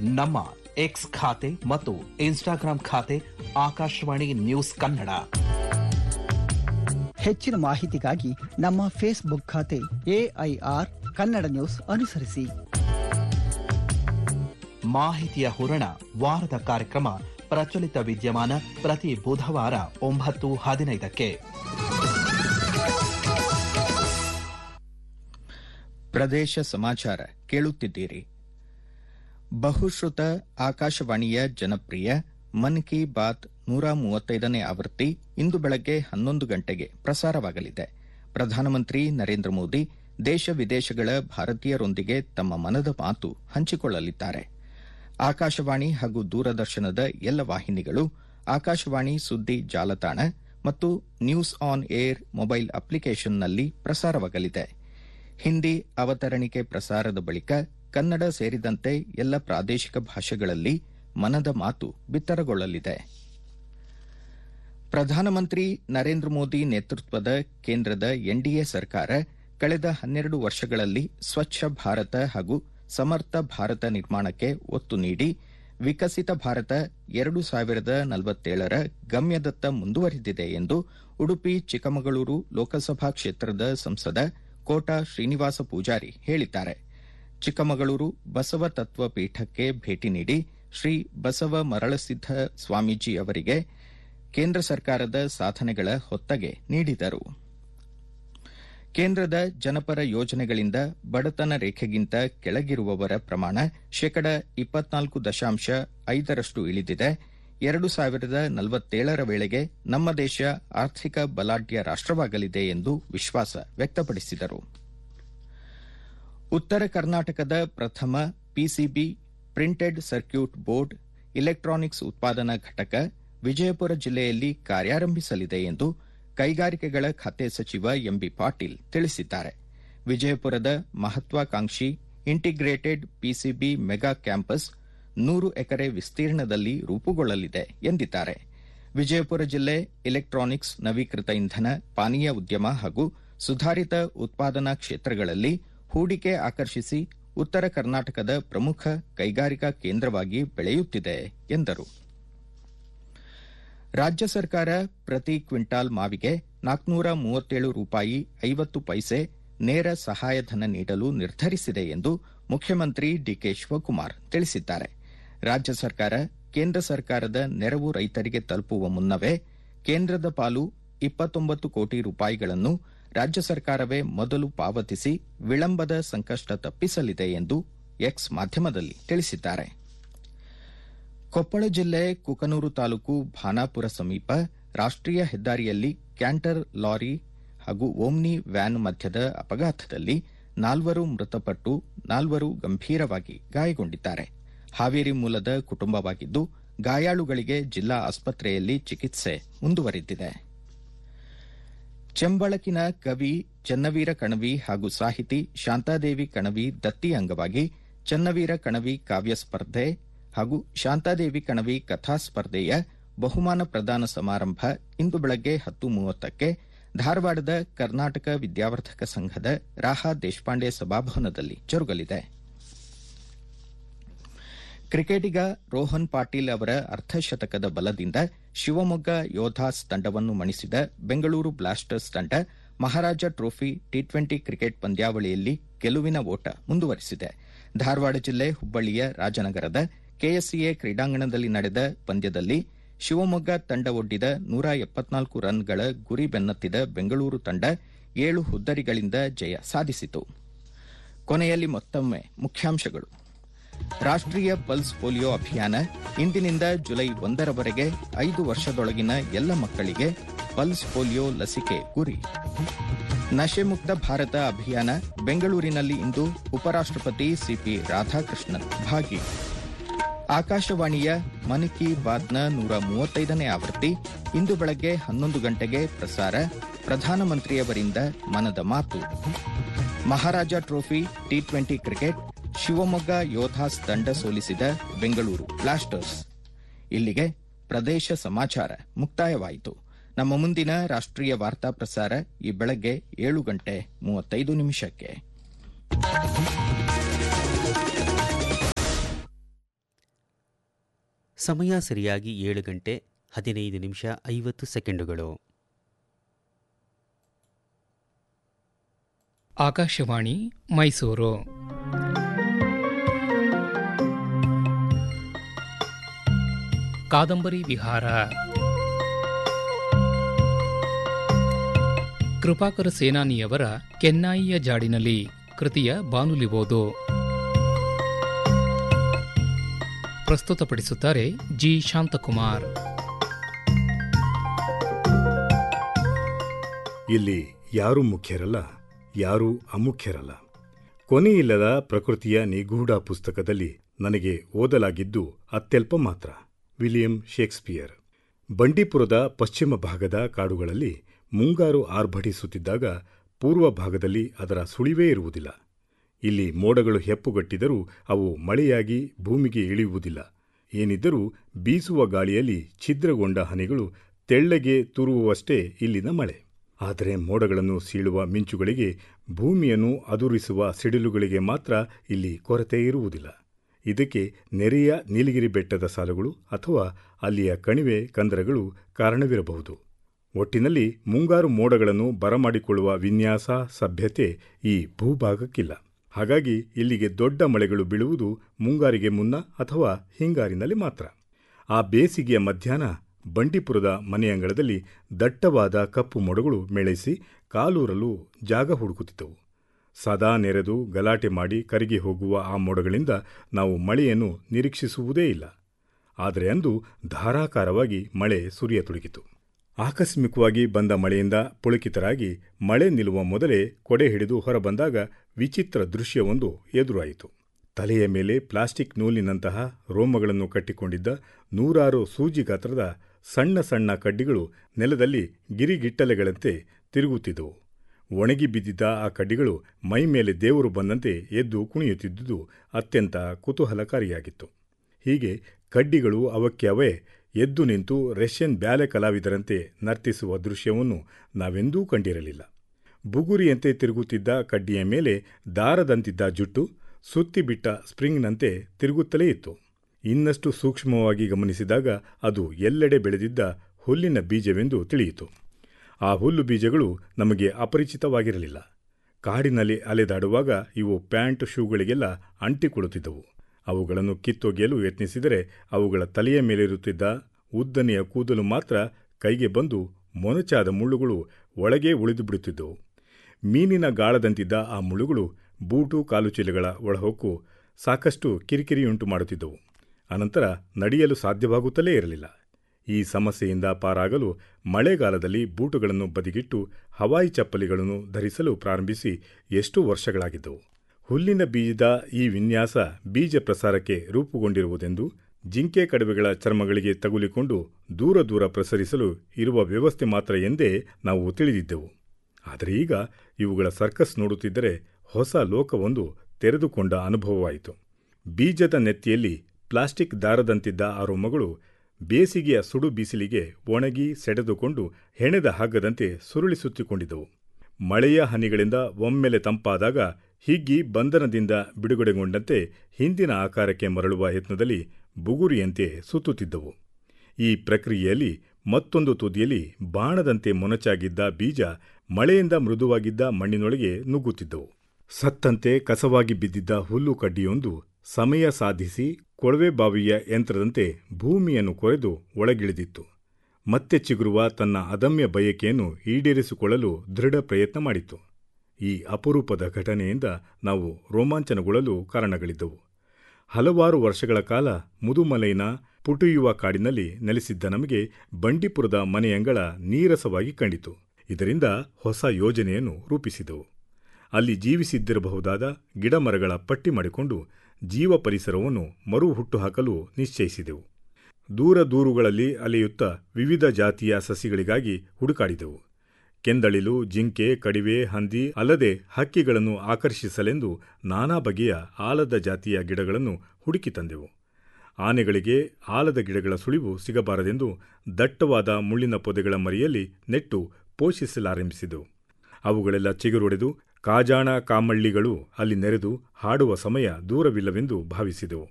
ನಮ್ಮ ಎಕ್ಸ್ ಖಾತೆ ಮತ್ತು ಇನ್ಸ್ಟಾಗ್ರಾಂ ಖಾತೆ ಆಕಾಶವಾಣಿ ನ್ಯೂಸ್ ಕನ್ನಡ ಹೆಚ್ಚಿನ ಮಾಹಿತಿಗಾಗಿ ನಮ್ಮ ಫೇಸ್ಬುಕ್ ಖಾತೆ ಎಐಆರ್ ಕನ್ನಡ ನ್ಯೂಸ್ ಅನುಸರಿಸಿ ಮಾಹಿತಿಯ ಹೂರಣ ವಾರದ ಕಾರ್ಯಕ್ರಮ ಪ್ರಚಲಿತ ವಿದ್ಯಮಾನ ಪ್ರತಿ ಬುಧವಾರ ಒಂಬತ್ತು ಹದಿನೈದಕ್ಕೆ ಪ್ರದೇಶ ಸಮಾಚಾರ ಕೇಳುತ್ತಿದ್ದೀರಿ ಬಹುಶ್ರುತ ಆಕಾಶವಾಣಿಯ ಜನಪ್ರಿಯ ಮನ್ ಕಿ ಬಾತ್ ನೂರ ಮೂವತ್ತೈದನೇ ಆವೃತ್ತಿ ಇಂದು ಬೆಳಗ್ಗೆ ಹನ್ನೊಂದು ಗಂಟೆಗೆ ಪ್ರಸಾರವಾಗಲಿದೆ ಪ್ರಧಾನಮಂತ್ರಿ ನರೇಂದ್ರ ಮೋದಿ ದೇಶ ವಿದೇಶಗಳ ಭಾರತೀಯರೊಂದಿಗೆ ತಮ್ಮ ಮನದ ಮಾತು ಹಂಚಿಕೊಳ್ಳಲಿದ್ದಾರೆ ಆಕಾಶವಾಣಿ ಹಾಗೂ ದೂರದರ್ಶನದ ಎಲ್ಲ ವಾಹಿನಿಗಳು ಆಕಾಶವಾಣಿ ಸುದ್ದಿ ಜಾಲತಾಣ ಮತ್ತು ನ್ಯೂಸ್ ಆನ್ ಏರ್ ಮೊಬೈಲ್ ಅಪ್ಲಿಕೇಶನ್ನಲ್ಲಿ ಪ್ರಸಾರವಾಗಲಿದೆ ಹಿಂದಿ ಅವತರಣಿಕೆ ಪ್ರಸಾರದ ಬಳಿಕ ಕನ್ನಡ ಸೇರಿದಂತೆ ಎಲ್ಲ ಪ್ರಾದೇಶಿಕ ಭಾಷೆಗಳಲ್ಲಿ ಮನದ ಮಾತು ಬಿತ್ತರಗೊಳ್ಳಲಿದೆ ಪ್ರಧಾನಮಂತ್ರಿ ನರೇಂದ್ರ ಮೋದಿ ನೇತೃತ್ವದ ಕೇಂದ್ರದ ಎನ್ಡಿಎ ಸರ್ಕಾರ ಕಳೆದ ಹನ್ನೆರಡು ವರ್ಷಗಳಲ್ಲಿ ಸ್ವಚ್ಛ ಭಾರತ ಹಾಗೂ ಸಮರ್ಥ ಭಾರತ ನಿರ್ಮಾಣಕ್ಕೆ ಒತ್ತು ನೀಡಿ ವಿಕಸಿತ ಭಾರತ ಎರಡು ಸಾವಿರದ ನಲವತ್ತೇಳರ ಗಮ್ಯದತ್ತ ಮುಂದುವರೆದಿದೆ ಎಂದು ಉಡುಪಿ ಚಿಕ್ಕಮಗಳೂರು ಲೋಕಸಭಾ ಕ್ಷೇತ್ರದ ಸಂಸದ ಕೋಟಾ ಶ್ರೀನಿವಾಸ ಪೂಜಾರಿ ಹೇಳಿದ್ದಾರೆ ಚಿಕ್ಕಮಗಳೂರು ಬಸವ ತತ್ವ ಪೀಠಕ್ಕೆ ಭೇಟಿ ನೀಡಿ ಶ್ರೀ ಬಸವ ಮರಳಸಿದ್ದ ಸ್ವಾಮೀಜಿ ಅವರಿಗೆ ಕೇಂದ್ರ ಸರ್ಕಾರದ ಸಾಧನೆಗಳ ಹೊತ್ತಗೆ ನೀಡಿದರು ಕೇಂದ್ರದ ಜನಪರ ಯೋಜನೆಗಳಿಂದ ಬಡತನ ರೇಖೆಗಿಂತ ಕೆಳಗಿರುವವರ ಪ್ರಮಾಣ ಶೇಕಡ ಇಪ್ಪತ್ನಾಲ್ಕು ದಶಾಂಶ ಐದರಷ್ಟು ಇಳಿದಿದೆ ಎರಡು ಸಾವಿರದ ನಲವತ್ತೇಳರ ವೇಳೆಗೆ ನಮ್ಮ ದೇಶ ಆರ್ಥಿಕ ಬಲಾಢ್ಯ ರಾಷ್ಟವಾಗಲಿದೆ ಎಂದು ವಿಶ್ವಾಸ ವ್ಯಕ್ತಪಡಿಸಿದರು ಉತ್ತರ ಕರ್ನಾಟಕದ ಪ್ರಥಮ PCB printed circuit board electronics ಉತ್ಪಾದನಾ ಘಟಕ ವಿಜಯಪುರ ಜಿಲ್ಲೆಯಲ್ಲಿ ಕಾರ್ಯಾರಂಭಿಸಲಿದೆ ಎಂದು ಕೈಗಾರಿಕೆಗಳ ಖಾತೆ ಸಚಿವ ಎಂಬಿ ಪಾಟೀಲ್ ತಿಳಿಸಿದ್ದಾರೆ ವಿಜಯಪುರದ ಮಹತ್ವಾಕಾಂಕ್ಷಿ ಇಂಟಿಗ್ರೇಟೆಡ್ ಪಿಸಿಬಿ ಮೆಗಾ ಕ್ಯಾಂಪಸ್ ನೂರು ಎಕರೆ ವಿಸ್ತೀರ್ಣದಲ್ಲಿ ರೂಪುಗೊಳ್ಳಲಿದೆ ಎಂದಿದ್ದಾರೆ ವಿಜಯಪುರ ಜಿಲ್ಲೆ ಇಲೆಕ್ಟ್ರಾನಿಕ್ಸ್ ನವೀಕೃತ ಇಂಧನ ಪಾನೀಯ ಉದ್ಯಮ ಹಾಗೂ ಸುಧಾರಿತ ಉತ್ಪಾದನಾ ಕ್ಷೇತ್ರಗಳಲ್ಲಿ ಹೂಡಿಕೆ ಆಕರ್ಷಿಸಿ ಉತ್ತರ ಕರ್ನಾಟಕದ ಪ್ರಮುಖ ಕೈಗಾರಿಕಾ ಕೇಂದ್ರವಾಗಿ ಬೆಳೆಯುತ್ತಿದೆ ಎಂದರು ರಾಜ್ಯ ಸರ್ಕಾರ ಪ್ರತಿ ಕ್ವಿಂಟಾಲ್ ಮಾವಿಗೆ ನಾಲ್ಕನೂರ ಮೂವತ್ತೇಳು ರೂಪಾಯಿ ಐವತ್ತು ಪೈಸೆ ನೇರ ಸಹಾಯಧನ ನೀಡಲು ನಿರ್ಧರಿಸಿದೆ ಎಂದು ಮುಖ್ಯಮಂತ್ರಿ ಡಿಕೆ ಶಿವಕುಮಾರ್ ತಿಳಿಸಿದ್ದಾರೆ ರಾಜ್ಯ ಸರ್ಕಾರ ಕೇಂದ್ರ ಸರ್ಕಾರದ ನೆರವು ರೈತರಿಗೆ ತಲುಪುವ ಮುನ್ನವೇ ಕೇಂದ್ರದ ಪಾಲು ಇಪ್ಪತ್ತೊಂಬತ್ತು ಕೋಟಿ ರೂಪಾಯಿಗಳನ್ನು ರಾಜ್ಯ ಸರ್ಕಾರವೇ ಮೊದಲು ಪಾವತಿಸಿ ವಿಳಂಬದ ಸಂಕಷ್ಟ ತಪ್ಪಿಸಲಿದೆ ಎಂದು ಎಕ್ಸ್ ಮಾಧ್ಯಮದಲ್ಲಿ ತಿಳಿಸಿದ್ದಾರೆ ಕೊಪ್ಪಳ ಜಿಲ್ಲೆ ಕುಕನೂರು ತಾಲೂಕು ಭಾನಾಪುರ ಸಮೀಪ ರಾಷ್ಟೀಯ ಹೆದ್ದಾರಿಯಲ್ಲಿ ಕ್ಯಾಂಟರ್ ಲಾರಿ ಹಾಗೂ ಓಮ್ನಿ ವ್ಯಾನ್ ಮಧ್ಯದ ಅಪಘಾತದಲ್ಲಿ ನಾಲ್ವರು ಮೃತಪಟ್ಟು ನಾಲ್ವರು ಗಂಭೀರವಾಗಿ ಗಾಯಗೊಂಡಿದ್ದಾರೆ ಹಾವೇರಿ ಮೂಲದ ಕುಟುಂಬವಾಗಿದ್ದು ಗಾಯಾಳುಗಳಿಗೆ ಜಿಲ್ಲಾ ಆಸ್ಪತ್ರೆಯಲ್ಲಿ ಚಿಕಿತ್ಸೆ ಮುಂದುವರೆದಿದೆ ಚೆಂಬಳಕಿನ ಕವಿ ಚನ್ನವೀರ ಕಣವಿ ಹಾಗೂ ಸಾಹಿತಿ ಶಾಂತಾದೇವಿ ಕಣವಿ ದತ್ತಿ ಅಂಗವಾಗಿ ಚನ್ನವೀರ ಕಣವಿ ಕಾವ್ಯ ಸ್ಪರ್ಧೆ ಹಾಗೂ ಶಾಂತಾದೇವಿ ಕಣವಿ ಕಥಾ ಸ್ಪರ್ಧೆಯ ಬಹುಮಾನ ಪ್ರದಾನ ಸಮಾರಂಭ ಇಂದು ಬೆಳಗ್ಗೆ ಹತ್ತು ಮೂವತ್ತಕ್ಕೆ ಧಾರವಾಡದ ಕರ್ನಾಟಕ ವಿದ್ಯಾವರ್ಧಕ ಸಂಘದ ರಾಹಾ ದೇಶಪಾಂಡೆ ಸಭಾಭವನದಲ್ಲಿ ಜರುಗಲಿದೆ ಕ್ರಿಕೆಟಿಗ ರೋಹನ್ ಪಾಟೀಲ್ ಅವರ ಅರ್ಧಶತಕದ ಬಲದಿಂದ ಶಿವಮೊಗ್ಗ ಯೋಧಾಸ್ ತಂಡವನ್ನು ಮಣಿಸಿದ ಬೆಂಗಳೂರು ಬ್ಲಾಸ್ಟರ್ಸ್ ತಂಡ Maharaja trophy T twenty cricket ಪಂದ್ಯಾವಳಿಯಲ್ಲಿ ಗೆಲುವಿನ ಓಟ ಮುಂದುವರೆಸಿದೆ ಧಾರವಾಡ ಜಿಲ್ಲೆ ಹುಬ್ಬಳ್ಳಿಯ ರಾಜನಗರದ ಕೆಎಸ್ಸಿಎ ಕ್ರೀಡಾಂಗಣದಲ್ಲಿ ನಡೆದ ಪಂದ್ಯದಲ್ಲಿ ಶಿವಮೊಗ್ಗ ತಂಡ ಒಡ್ಡಿದ ನೂರ ಎಪ್ಪತ್ನಾಲ್ಕು ರನ್ಗಳ ಗುರಿ ಬೆನ್ನತ್ತಿದ ಬೆಂಗಳೂರು ತಂಡ ಏಳು ಹುದ್ದರಿಗಳಿಂದ ಜಯ ಸಾಧಿಸಿತು ಕೊನೆಯಲ್ಲಿ ಮತ್ತೊಮ್ಮೆ ಮುಖ್ಯಾಂಶಗಳು ರಾಷ್ಟೀಯ ಪಲ್ಸ್ ಪೋಲಿಯೋ ಅಭಿಯಾನ ಇಂದಿನಿಂದ ಜುಲೈ ಒಂದರವರೆಗೆ ಐದು ವರ್ಷದೊಳಗಿನ ಎಲ್ಲ ಮಕ್ಕಳಿಗೆ ಪಲ್ಸ್ ಪೋಲಿಯೋ ಲಸಿಕೆ ಗುರಿ ನಶೆ ಮುಕ್ತ ಭಾರತ ಅಭಿಯಾನ ಬೆಂಗಳೂರಿನಲ್ಲಿ ಇಂದು ಉಪರಾಷ್ಟಪತಿ ಸಿಪಿ ರಾಧಾಕೃಷ್ಣನ್ ಭಾಗಿ ಆಕಾಶವಾಣಿಯ ಮನ್ ಕಿ ಬಾತ್ನ ನೂರ ಮೂವತ್ತೈದನೇ ಆವೃತ್ತಿ ಇಂದು ಬೆಳಗ್ಗೆ ಹನ್ನೊಂದು ಗಂಟೆಗೆ ಪ್ರಸಾರ ಪ್ರಧಾನಮಂತ್ರಿಯವರಿಂದ ಮನದ ಮಾತು Maharaja trophy T twenty cricket Shivamogga Yodhas ತಂಡ ಸೋಲಿಸಿದ ಬೆಂಗಳೂರು ಬ್ಲಾಸ್ಟರ್ಸ್ ಇಲ್ಲಿಗೆ ಪ್ರದೇಶ ಸಮಾಚಾರ ಮುಕ್ತಾಯವಾಯಿತು ನಮ್ಮ ಮುಂದಿನ ರಾಷ್ಟ್ರೀಯ ವಾರ್ತಾ ಪ್ರಸಾರ ಈ ಬೆಳಗ್ಗೆ ಏಳು ಗಂಟೆ ಮೂವತ್ತೈದು ನಿಮಿಷಕ್ಕೆ ಸಮಯ ಸರಿಯಾಗಿ ಏಳು ಗಂಟೆ ಹದಿನೈದು ನಿಮಿಷ ಐವತ್ತು ಸೆಕೆಂಡುಗಳು ಆಕಾಶವಾಣಿ ಮೈಸೂರು ಕಾದಂಬರಿ ವಿಹಾರ ಕೃಪಾಕರ ಸೇನಾನಿಯವರ ಕೆನ್ನಾಯಿಯ ಜಾಡಿನಲ್ಲಿ ಕೃತಿಯ ಬಾನುಲಿ ಓದು ಪ್ರಸ್ತುತಪಡಿಸುತ್ತಾರೆ ಜಿ ಶಾಂತಕುಮಾರ್ ಇಲ್ಲಿ ಯಾರೂ ಮುಖ್ಯರಲ್ಲ ಯಾರೂ ಅಮುಖ್ಯರಲ್ಲ ಕೊನೆಯಿಲ್ಲದ ಪ್ರಕೃತಿಯ ನಿಗೂಢ ಪುಸ್ತಕದಲ್ಲಿ ನನಗೆ ಓದಲಾಗಿದ್ದು ಅತ್ಯಲ್ಪ ಮಾತ್ರ ವಿಲಿಯಂ ಶೇಕ್ಸ್ಪಿಯರ್ ಬಂಡೀಪುರದ ಪಶ್ಚಿಮ ಭಾಗದ ಕಾಡುಗಳಲ್ಲಿ ಮುಂಗಾರು ಆರ್ಭಟಿಸುತ್ತಿದ್ದಾಗ ಪೂರ್ವ ಭಾಗದಲ್ಲಿ ಅದರ ಸುಳಿವೇ ಇರುವುದಿಲ್ಲ ಇಲ್ಲಿ ಮೋಡಗಳು ಹೆಪ್ಪುಗಟ್ಟಿದರೂ ಅವು ಮಳೆಯಾಗಿ ಭೂಮಿಗೆ ಇಳಿಯುವುದಿಲ್ಲ ಏನಿದ್ದರೂ ಬೀಸುವ ಗಾಳಿಯಲ್ಲಿ ಛಿದ್ರಗೊಂಡ ಹನಿಗಳು ತೆಳ್ಳಗೆ ತೂರುವಷ್ಟೇ ಇಲ್ಲಿನ ಮಳೆ ಆದರೆ ಮೋಡಗಳನ್ನು ಸೀಳುವ ಮಿಂಚುಗಳಿಗೆ ಭೂಮಿಯನ್ನು ಅದುರಿಸುವ ಸಿಡಿಲುಗಳಿಗೆ ಮಾತ್ರ ಇಲ್ಲಿ ಕೊರತೆ ಇರುವುದಿಲ್ಲ ಇದಕ್ಕೆ ನೆರೆಯ ನೀಲಗಿರಿ ಬೆಟ್ಟದ ಸಾಲುಗಳು ಅಥವಾ ಅಲ್ಲಿಯ ಕಣಿವೆ ಕಂದರಗಳು ಕಾರಣವಿರಬಹುದು ಒಟ್ಟಿನಲ್ಲಿ ಮುಂಗಾರು ಮೋಡಗಳನ್ನು ಬರಮಾಡಿಕೊಳ್ಳುವ ವಿನ್ಯಾಸ ಸಭ್ಯತೆ ಈ ಭೂಭಾಗಕ್ಕಿಲ್ಲ ಹಾಗಾಗಿ ಇಲ್ಲಿಗೆ ದೊಡ್ಡ ಮಳೆಗಳು ಬೀಳುವುದು ಮುಂಗಾರಿಗೆ ಮುನ್ನ ಅಥವಾ ಹಿಂಗಾರಿನಲ್ಲಿ ಮಾತ್ರ ಆ ಬೇಸಿಗೆಯ ಮಧ್ಯಾಹ್ನ ಬಂಡೀಪುರದ ಮನೆಯಂಗಳದಲ್ಲಿ ದಟ್ಟವಾದ ಕಪ್ಪು ಮೋಡಗಳು ಮೇಳೈಸಿ ಕಾಲೂರಲು ಜಾಗ ಹುಡುಕುತ್ತಿದ್ದವು ಸದಾ ನೆರೆದು ಗಲಾಟೆ ಮಾಡಿ ಕರಗಿ ಹೋಗುವ ಆ ಮೋಡಗಳಿಂದ ನಾವು ಮಳೆಯನ್ನು ನಿರೀಕ್ಷಿಸುವುದೇ ಇಲ್ಲ ಆದರೆ ಅಂದು ಧಾರಾಕಾರವಾಗಿ ಮಳೆ ಸುರಿಯತೊಡಗಿತು ಆಕಸ್ಮಿಕವಾಗಿ ಬಂದ ಮಳೆಯಿಂದ ಪುಳಕಿತರಾಗಿ ಮಳೆ ನಿಲ್ಲುವ ಮೊದಲೇ ಕೊಡೆ ಹಿಡಿದು ಹೊರಬಂದಾಗ ವಿಚಿತ್ರ ದೃಶ್ಯವೊಂದು ಎದುರಾಯಿತು ತಲೆಯ ಮೇಲೆ ಪ್ಲಾಸ್ಟಿಕ್ ನೂಲಿನಂತಹ ರೋಮಗಳನ್ನು ಕಟ್ಟಿಕೊಂಡಿದ್ದ ನೂರಾರು ಸೂಜಿ ಗಾತ್ರದ ಸಣ್ಣ ಸಣ್ಣ ಕಡ್ಡಿಗಳು ನೆಲದಲ್ಲಿ ಗಿರಿಗಿಟ್ಟಲೆಗಳಂತೆ ತಿರುಗುತ್ತಿದ್ದವು ಒಣಗಿ ಬಿದ್ದಿದ್ದ ಆ ಕಡ್ಡಿಗಳು ಮೈ ಮೇಲೆ ದೇವರು ಬಂದಂತೆ ಎದ್ದು ಕುಣಿಯುತ್ತಿದ್ದುದು ಅತ್ಯಂತ ಕುತೂಹಲಕಾರಿಯಾಗಿತ್ತು ಹೀಗೆ ಕಡ್ಡಿಗಳು ಅವಕ್ಕೆ ಅವೇ ಎದ್ದು ನಿಂತು ರಷ್ಯನ್ ಬ್ಯಾಲೆ ಕಲಾವಿದರಂತೆ ನರ್ತಿಸುವ ದೃಶ್ಯವನ್ನು ನಾವೆಂದೂ ಕಂಡಿರಲಿಲ್ಲ ಬುಗುರಿಯಂತೆ ತಿರುಗುತ್ತಿದ್ದ ಕಡ್ಡಿಯ ಮೇಲೆ ದಾರದಂತಿದ್ದ ಜುಟ್ಟು ಸುತ್ತಿಬಿಟ್ಟ ಸ್ಪ್ರಿಂಗ್ನಂತೆ ತಿರುಗುತ್ತಲೇ ಇತ್ತು ಇನ್ನಷ್ಟು ಸೂಕ್ಷ್ಮವಾಗಿ ಗಮನಿಸಿದಾಗ ಅದು ಎಲ್ಲೆಡೆ ಬೆಳೆದಿದ್ದ ಹುಲ್ಲಿನ ಬೀಜವೆಂದು ತಿಳಿಯಿತು ಆ ಹುಲ್ಲು ಬೀಜಗಳು ನಮಗೆ ಅಪರಿಚಿತವಾಗಿರಲಿಲ್ಲ ಕಾಡಿನಲ್ಲಿ ಅಲೆದಾಡುವಾಗ ಇವು ಪ್ಯಾಂಟ್ ಶೂಗಳಿಗೆಲ್ಲ ಅಂಟಿಕೊಳ್ಳುತ್ತಿದ್ದವು ಅವುಗಳನ್ನು ಕಿತ್ತೊಗೆಯಲು ಯತ್ನಿಸಿದರೆ ಅವುಗಳ ತಲೆಯ ಮೇಲಿರುತ್ತಿದ್ದ ಉದ್ದನೆಯ ಕೂದಲು ಮಾತ್ರ ಕೈಗೆ ಬಂದು ಮೊನಚಾದ ಮುಳ್ಳುಗಳು ಒಳಗೆ ಉಳಿದು ಬಿಡುತ್ತಿದ್ದವು ಮೀನಿನ ಗಾಳದಂತಿದ್ದ ಆ ಮುಳ್ಳುಗಳು ಬೂಟು ಕಾಲುಚೀಲಗಳ ಒಳಹೊಕ್ಕು ಸಾಕಷ್ಟು ಕಿರಿಕಿರಿಯುಂಟು ಮಾಡುತ್ತಿದ್ದವು ಅನಂತರ ನಡೆಯಲು ಸಾಧ್ಯವಾಗುತ್ತಲೇ ಇರಲಿಲ್ಲ ಈ ಸಮಸ್ಯೆಯಿಂದ ಪಾರಾಗಲು ಮಳೆಗಾಲದಲ್ಲಿ ಬೂಟುಗಳನ್ನು ಬದಿಗಿಟ್ಟು ಹವಾಯಿ ಚಪ್ಪಲಿಗಳನ್ನು ಧರಿಸಲು ಪ್ರಾರಂಭಿಸಿ ಎಷ್ಟು ವರ್ಷಗಳಾಗಿದ್ದವು ಹುಲ್ಲಿನ ಬೀಜದ ಈ ವಿನ್ಯಾಸ ಬೀಜ ಪ್ರಸಾರಕ್ಕೆ ರೂಪುಗೊಂಡಿರುವುದೆಂದು ಜಿಂಕೆ ಕಡವೆಗಳ ಚರ್ಮಗಳಿಗೆ ತಗುಲಿಕೊಂಡು ದೂರ ದೂರ ಪ್ರಸರಿಸಲು ಇರುವ ವ್ಯವಸ್ಥೆ ಮಾತ್ರ ಎಂದೇ ನಾವು ತಿಳಿದಿದ್ದೆವು ಆದರೆ ಈಗ ಇವುಗಳ ಸರ್ಕಸ್ ನೋಡುತ್ತಿದ್ದರೆ ಹೊಸ ಲೋಕವೊಂದು ತೆರೆದುಕೊಂಡ ಅನುಭವವಾಯಿತು ಬೀಜದ ನೆತ್ತಿಯಲ್ಲಿ ಪ್ಲಾಸ್ಟಿಕ್ ದಾರದಂತಿದ್ದ ಆ ರೋಮಗಳು ಬೇಸಿಗೆಯ ಸುಡು ಬಿಸಿಲಿಗೆ ಒಣಗಿ ಸೆಡೆದುಕೊಂಡು ಹೆಣೆದ ಹಗ್ಗದಂತೆ ಸುರುಳಿಸುತ್ತಿಕೊಂಡಿದ್ದವು ಮಳೆಯ ಹನಿಗಳಿಂದ ಒಮ್ಮೆಲೆ ತಂಪಾದಾಗ ಹಿಗ್ಗಿ ಬಂಧನದಿಂದ ಬಿಡುಗಡೆಗೊಂಡಂತೆ ಹಿಂದಿನ ಆಕಾರಕ್ಕೆ ಮರಳುವ ಯತ್ನದಲ್ಲಿ ಬುಗುರಿಯಂತೆ ಸುತ್ತುತ್ತಿದ್ದವು ಈ ಪ್ರಕ್ರಿಯೆಯಲ್ಲಿ ಮತ್ತೊಂದು ತುದಿಯಲ್ಲಿ ಬಾಣದಂತೆ ಮೊನಚಾಗಿದ್ದ ಬೀಜ ಮಳೆಯಿಂದ ಮೃದುವಾಗಿದ್ದ ಮಣ್ಣಿನೊಳಗೆ ನುಗ್ಗುತ್ತಿದ್ದವು ಸತ್ತಂತೆ ಕಸವಾಗಿ ಬಿದ್ದಿದ್ದ ಹುಲ್ಲು ಕಡ್ಡಿಯೊಂದು ಸಮಯ ಸಾಧಿಸಿ ಕೊಳವೆ ಬಾವಿಯ ಯಂತ್ರದಂತೆ ಭೂಮಿಯನ್ನು ಕೊರೆದು ಒಳಗಿಳಿದಿತ್ತು ಮತ್ತೆ ಚಿಗುರುವ ತನ್ನ ಅದಮ್ಯ ಬಯಕೆಯನ್ನು ಈಡೇರಿಸಿಕೊಳ್ಳಲು ದೃಢ ಪ್ರಯತ್ನ ಮಾಡಿತ್ತು ಈ ಅಪರೂಪದ ಘಟನೆಯಿಂದ ನಾವು ರೋಮಾಂಚನಗೊಳ್ಳಲು ಕಾರಣಗಳಿದ್ದವು ಹಲವಾರು ವರ್ಷಗಳ ಕಾಲ ಮುದುಮಲೈನ ಪುಟುಯುವ ಕಾಡಿನಲ್ಲಿ ನೆಲೆಸಿದ್ದ ನಮಗೆ ಬಂಡೀಪುರದ ಮನೆಯಂಗಳ ನೀರಸವಾಗಿ ಕಂಡಿತು ಇದರಿಂದ ಹೊಸ ಯೋಜನೆಯನ್ನು ರೂಪಿಸಿದೆವು ಅಲ್ಲಿ ಜೀವಿಸಿದ್ದಿರಬಹುದಾದ ಗಿಡಮರಗಳ ಪಟ್ಟಿ ಮಾಡಿಕೊಂಡು ಜೀವ ಪರಿಸರವನ್ನು ಮರು ಹುಟ್ಟುಹಾಕಲು ನಿಶ್ಚಯಿಸಿದೆವು ದೂರ ದೂರುಗಳಲ್ಲಿ ಅಲೆಯುತ್ತಾ ವಿವಿಧ ಜಾತಿಯ ಸಸಿಗಳಿಗಾಗಿ ಹುಡುಕಾಡಿದೆವು ಕೆಂದಳಿಲು ಜಿಂಕೆ ಕಡಿವೆ ಹಂದಿ ಅಲ್ಲದೆ ಹಕ್ಕಿಗಳನ್ನು ಆಕರ್ಷಿಸಲೆಂದು ನಾನಾ ಬಗೆಯ ಆಲದ ಜಾತಿಯ ಗಿಡಗಳನ್ನು ಹುಡುಕಿ ತಂದೆವು ಆನೆಗಳಿಗೆ ಆಲದ ಗಿಡಗಳ ಸುಳಿವು ಸಿಗಬಾರದೆಂದು ದಟ್ಟವಾದ ಮುಳ್ಳಿನ ಪೊದೆಗಳ ಮರಿಯಲ್ಲಿ ನೆಟ್ಟು ಪೋಷಿಸಲಾರಂಭಿಸಿದೆವು ಅವುಗಳೆಲ್ಲ ಚಿಗುರೊಡೆದು ಕಾಜಾಣ ಕಾಮಳ್ಳಿಗಳು ಅಲ್ಲಿ ನೆರೆದು ಹಾಡುವ ಸಮಯ ದೂರವಿಲ್ಲವೆಂದು ಭಾವಿಸಿದೆವು